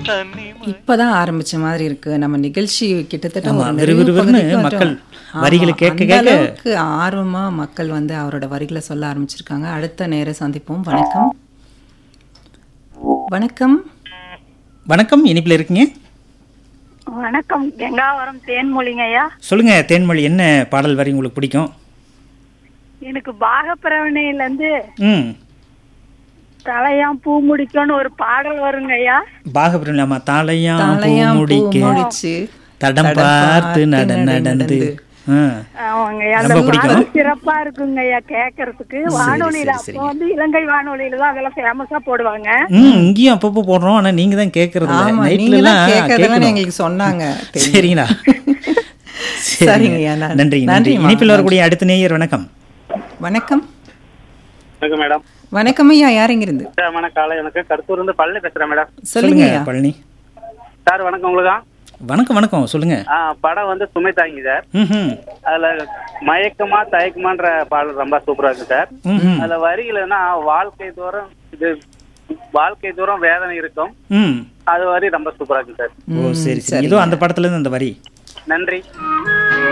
இப்பதான் ஆரம்பிச்ச மாதிரி இருக்கு நம்ம நிகழ்ச்சி கிட்டத்தட்ட ஆமா, ஒரு நிறைவு விறுவிறுன்னு பகுதிக்கு மக்கள் வந்துட்டோம். வரிகளை ஆமா, கேட்க அந்த கேட்க- அளவுக்கு ஆர்வமா மக்கள் வந்து அவரோட வரிகளை சொல்ல ஆரம்பிச்சிருக்காங்க அடுத்த நேர சந்திப்போம் வணக்கம் வணக்கம் வணக்கம் இனிப்பில் இருக்கீங்க வணக்கம் கங்காவரம் தேன்மொழிங்க ஐயா சொல்லுங்க தேன்மொழி என்ன பாடல் வரி உங்களுக்கு பிடிக்கும் எனக்கு பாகப்பிரவணையில இருந்து ம் தலையாம் பூ முடிக்கும்னு ஒரு பாடல் வருங்க ஐயா பாகபிரலாமா தாளையாம் பூ தலையாம் பூ முடிக்க முடிச்சு தடம் பார்த்து நட நடந்து ஆ. ஆமாங்க ஐயா அந்த ரொம்ப பிடிக்கும். பாடல் சிறப்பா இருக்குங்க ஐயா கேட்கறதுக்கு வானொலியில சரி, அப்போ வந்து இலங்கை வானொலியில தான் அதெல்லாம் ஃபேமஸா போடுவாங்க ம் இங்கேயும் அப்பப்போ போடுறோம் ஆனா நீங்க தான் கேட்கறது இல்ல ஆமா நைட்ல நீங்க எல்லாம் கேட்கறதெல்லாம் கேட்கணும். எங்களுக்கு சொன்னாங்க தெரியும். சரிங்களா சரிங்கய்யா, நன்றி. நன்றி நன்றி நன்றிம்மா, இனிப்பில் வரக்கூடிய அடுத்த நேயர் வணக்கம் வணக்கம் வணக்கம் மேடம் வணக்கம் ஐயா யார் இங்கிருந்து வணக்கம் காலை எனக்கு கருத்தூர் இருந்து பழனி பேசுறேன் மேடம் சொல்லுங்க ஐயா பழனி சார் வணக்கம் உங்களுக்கு வணக்கம் வணக்கம் சொல்லுங்க ஆ படம் வந்து சுமை தாங்கி சார் ம்ஹும். அதுல மயக்கமா தயக்கமான்ற பாடல் ரொம்ப சூப்பரா இருக்கு சார் ம்ஹும். அதுல வரிகளன்னா வாழ்க்கை தூரம் இது வாழ்க்கை தூரம் வேதனை இருக்கும் ம் அது வரி ரொம்ப சூப்பரா இருக்கு சார் ஓ சரி சரி இதோ அந்த படத்துல இருந்து அந்த வரி நன்றி